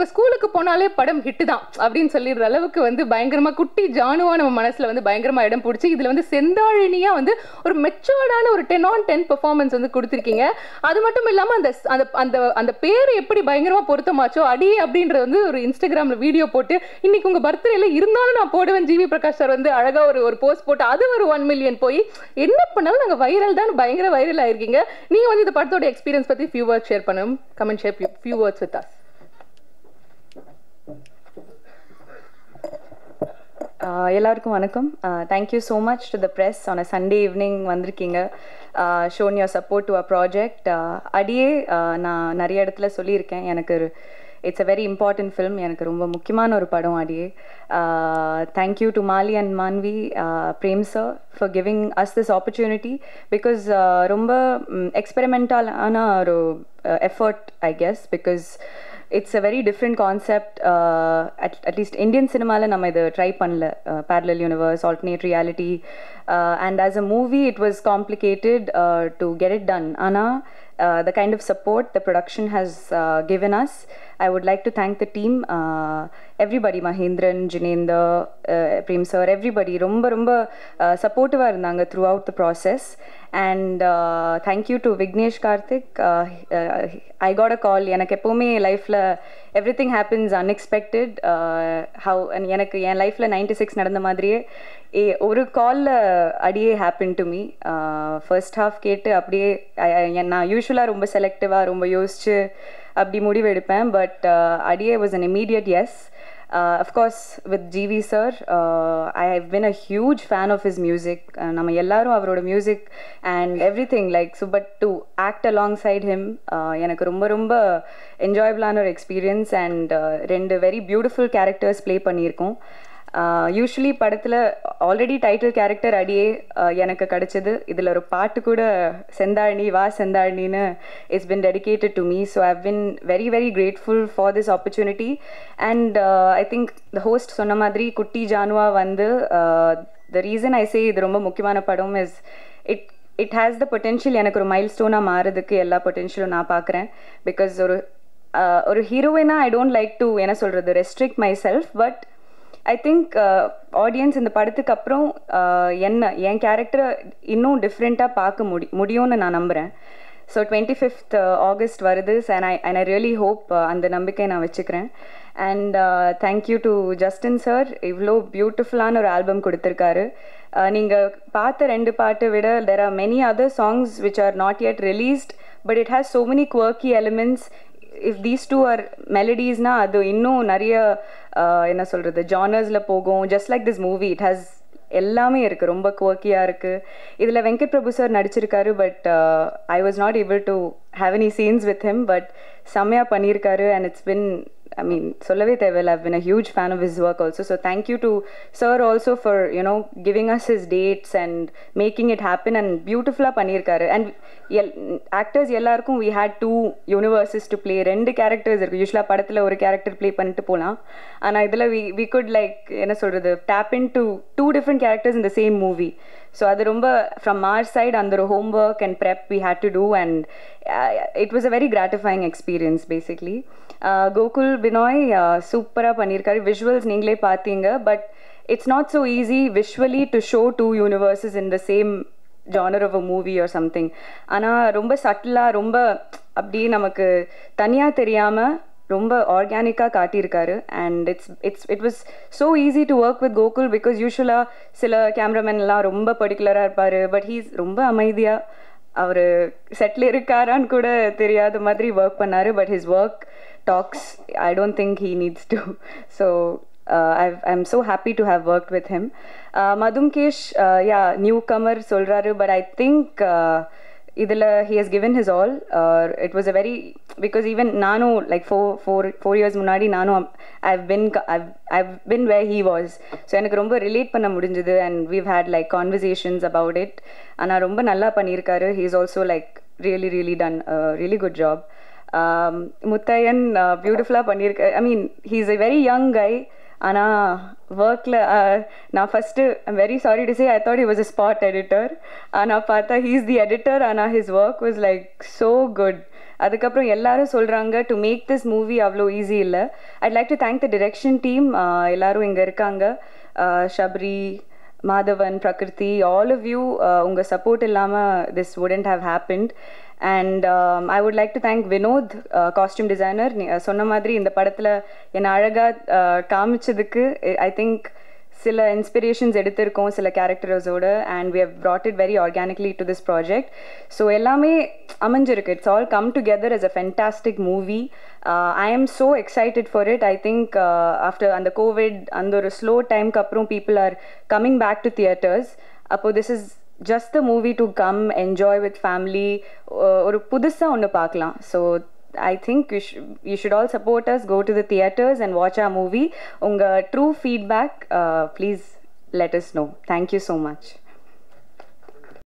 இப்போ ஸ்கூலுக்கு போனாலே படம் ஹிட் தான் அப்படின்னு சொல்லிடுற அளவுக்கு வந்து பயங்கரமா குட்டி ஜானுவா நம்ம மனசுல வந்து பயங்கரமா இடம் பிடிச்சி இதுல வந்து செந்தாழினியா வந்து ஒரு மெச்சோர்டான ஒரு டென் ஆன் டென் பெர்ஃபார்மன்ஸ் வந்து கொடுத்துருக்கீங்க அது மட்டும் இல்லாம அந்த அந்த அந்த அந்த பேர் எப்படி பயங்கரமா பொருத்தமாச்சோ அடி அப்படின்றது வந்து ஒரு இன்ஸ்டாகிராம்ல வீடியோ போட்டு இன்னைக்கு உங்க பர்த்டேல இருந்தாலும் நான் போடுவேன் ஜிவி பிரகாஷ் சார் வந்து அழகா ஒரு ஒரு போஸ்ட் போட்டு அது ஒரு ஒன் மில்லியன் போய் என்ன பண்ணாலும் நாங்க வைரல் தான் பயங்கர வைரல் ஆயிருக்கீங்க நீங்க வந்து இந்த படத்தோட எக்ஸ்பீரியன்ஸ் பத்தி ஃபியூ வேர்ட்ஸ் ஷேர் பண்ணும் comment share few words with us Uh, எல்லாருக்கும் வணக்கம் thank you so much to the press on a Sunday evening வந்திருக்கீங்க shown your support to a project Adiyae uh, நான் நிறைய இடத்துல சொல்லியிருக்கேன் எனக்கு it's a very important film எனக்கு ரொம்ப முக்கியமான ஒரு படம் Adiyae thank you to Maali and Maanvi Prem sir for giving us this opportunity because ரொம்ப எக்ஸ்பெரிமெண்டலான ஒரு effort I guess because it's a very different concept at at least Indian சினிமாவில் நம்ம இதை ட்ரை பண்ணல parallel universe alternate reality and as a movie it was complicated to get it done ஆனால் the kind of support the production has uh, given us. I would like to thank the team, uh, everybody, Mahindran, Jinendra, uh, Prem sir, everybody, ரொம்ப ரொம்ப சப்போர்ட்டிவாக இருந்தாங்க throughout the process and thank you to Vignesh Karthik I got a call எனக்கு எப்போவுமே லைஃப்பில் everything happens unexpected how எனக்கு என் லைஃப்பில் நைன்டி சிக்ஸ் நடந்த மாதிரியே ஏ ஒரு காலில் Adiyae happen to me first half கேட்டு அப்படியே நான் யூஸ்வலாக ரொம்ப செலக்டிவாக ரொம்ப யோசிச்சு அப்படி முடிவு எடுப்பேன் but Adiyae was an immediate yes of course with GV sir I have been a huge fan of his music நம்ம எல்லாரும் அவரோட music and everything like so but to act alongside him எனக்கு ரொம்ப ரொம்ப என்ஜாயபிளான ஒரு எக்ஸ்பீரியன்ஸ் அண்ட் ரெண்டு very beautiful characters play பண்ணியிருக்கோம் யூஸ்வலி படத்தில் ஆல்ரெடி டைட்டில் கேரக்டர் அடியே எனக்கு கிடச்சிது இதில் ஒரு பாட்டு கூட செந்தாழனி வா செந்தாழனின்னு it's been dedicated to me so I've been very very grateful for this opportunity and I think the host சொன்ன மாதிரி குட்டி ஜானுவா வந்து த ரீசன் ஐ சே இது ரொம்ப முக்கியமான படம் is it it has the potential எனக்கு ஒரு மைல் ஸ்டோனாக மாறதுக்கு எல்லா பொட்டென்ஷியலும் நான் பார்க்குறேன் பிகாஸ் ஒரு ஒரு ஹீரோயினா ஐ டோன்ட் லைக் டு என்ன சொல்கிறது restrict myself but I think audience இந்த படத்துக்கு அப்புறம் என்ன என் கேரக்டரை இன்னும் டிஃப்ரெண்ட்டாக பார்க்க முடி முடியும்னு நான் நம்புகிறேன் ஸோ டுவெண்ட்டி ஃபிஃப்த் ஆகஸ்ட் வருது and I and I really hope அந்த நம்பிக்கை நான் வச்சுக்கிறேன் and thank you to Justin sir இவ்வளோ பியூட்டிஃபுல்லான ஒரு ஆல்பம் கொடுத்துருக்காரு நீங்கள் பார்த்த ரெண்டு பாட்டை விட there are many other songs which are not yet released but it has so many quirky elements if these two are மெலடிஸ்னால் அது இன்னும் நிறைய என்ன சொல்கிறது ஜானர்ஸில் போகும் just like this movie it has எல்லாமே இருக்குது ரொம்ப குவர்க்கியாக இருக்குது இதில் வெங்கட் பிரபு சார் நடிச்சிருக்காரு but I was not able to have any scenes with him but செம்மையாக பண்ணியிருக்காரு and it's been I mean, சொல்லவே தேவையில்ல I've been a huge fan of his work also. So thank you to sir also for, you know, giving us his dates and making it happen and beautifully பண்ணியிருக்காரு and actors எல்லாருக்கும் we had two universes to play ரெண்டு characters இருக்கு யூஸ்வலாக படத்தில் ஒரு character play பண்ணிட்டு போகலாம் ஆனால் இதில் வி வி குட் லைக் என்ன சொல்கிறது tap into two different characters இந்த சேம் மூவி ஸோ அது ரொம்ப ஃப்ரம் ஆர் சைட் அந்த ஒரு homework and prep we had to do and it was a very gratifying experience basically Gokul Binoy சூப்பராக பண்ணியிருக்காரு visuals நீங்களே பார்த்தீங்க but it's not so easy visually to show two universes in the same genre of a movie or something ஆனால் ரொம்ப சட்டிலாக ரொம்ப அப்படியே நமக்கு தனியாக தெரியாமல் ரொம்ப ஆர்கானிக்காக காட்டியிருக்காரு and it's it's it was so easy to work with Gokul because யூஸ்வலாக சில கேமராமேன்லாம் ரொம்ப பர்டிகுலராக இருப்பார் பட் ஹீஸ் ரொம்ப அமைதியாக அவர் செட்டில் இருக்காரான்னு கூட தெரியாத மாதிரி ஒர்க் பண்ணார் but his work talks I don't think he needs to so I I'm so happy to have work with him Madhumkesh yeah newcomer சொல்கிறாரு பட் ஐ திங்க் இதில் he has given his all it was a very because even நானும் like four four four years முன்னாடி நானும் I been I been way he was so எனக்கு ரொம்ப relate பண்ண முடிஞ்சுது and we've had like conversations about it ஆனால் ரொம்ப நல்லா பண்ணியிருக்காரு he is also like really really done really good job Muthaiyan பியூட்டிஃபுல்லாக பண்ணியிருக்க I mean he is a very young guy ஆனால் ஒர்க்கில் நான் first I'm very sorry to say I thought he was a spot editor ஆனால் பார்த்தா he is the editor ஆனால் his work was like so good அதுக்கப்புறம் எல்லாரும் சொல்கிறாங்க to make this movie அவ்வளோ ஈஸி இல்லை I'd like to thank the direction team எல்லாரும் இங்கே இருக்காங்க Shabri Madhavan Prakriti all of you உங்கள் சப்போர்ட் இல்லாமல் this wouldn't have happened and I would like to thank Vinod costume designer சொன்ன மாதிரி இந்த படத்தில் என்னை அழகாக காமிச்சதுக்கு ஐ திங்க் சில இன்ஸ்பிரேஷன்ஸ் எடுத்திருக்கோம் சில கேரக்டர்ஸோட and we have brought it very organically to this project so எல்லாமே அமைஞ்சிருக்கு it's all come together as a fantastic movie I am so excited for it I think after அந்த COVID அந்த ஒரு slow டைம்க்கு அப்புறம் people are coming back to theatres அப்போ this is just the movie to come enjoy with family ஒரு புதுசாக ஒன்று பார்க்கலாம் so I think you, sh- you should all support us, go to the theaters and watch our movie. Unga true feedback, uh, please let us know. Thank you so much.